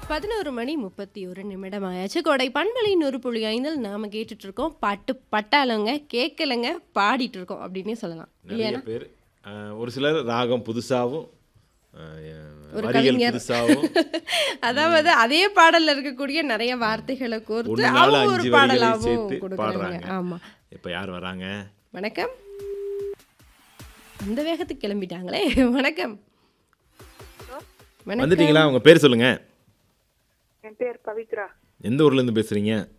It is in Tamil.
பதினோரு மணி முப்பத்தி ஒரு நிமிடம் ஆயாச்சு கோடை பண்பலை நூறு புள்ளி ஐந்தில் நாம கேட்டுட்டு இருக்கோம் பாட்டு பட்டாளங்க கேட்கலங்க பாடிட்டு இருக்கோம் அப்படின்னே சொல்லலாம் நிறைய இல்லையா பேர் அஹ், ஒரு சிலர் ராகம் புதுசாகவும் ஒரு வரிகள் கவிஞர். புதுசாகவும் அதாவது அதே பாடல்ல இருக்கக்கூடிய நிறைய வார்த்தைகளை கோர்த்து ஒன்று நாலு அவங்க ஒரு அஞ்சு வரிகளை பாடலாவும் சேர்த்து கொடுக்குறாங்க பாடுறாங்க ஆமா இப்போ யார் வராங்க வணக்கம் அந்த வேகத்துக்கு கிளம்பிட்டாங்களே வணக்கம் வணக்கம் வந்துட்டீங்களா உங்க பேர் சொல்லுங்க என் பேர் பவித்ரா எந்த ஊர்ல இருந்து பேசுறீங்க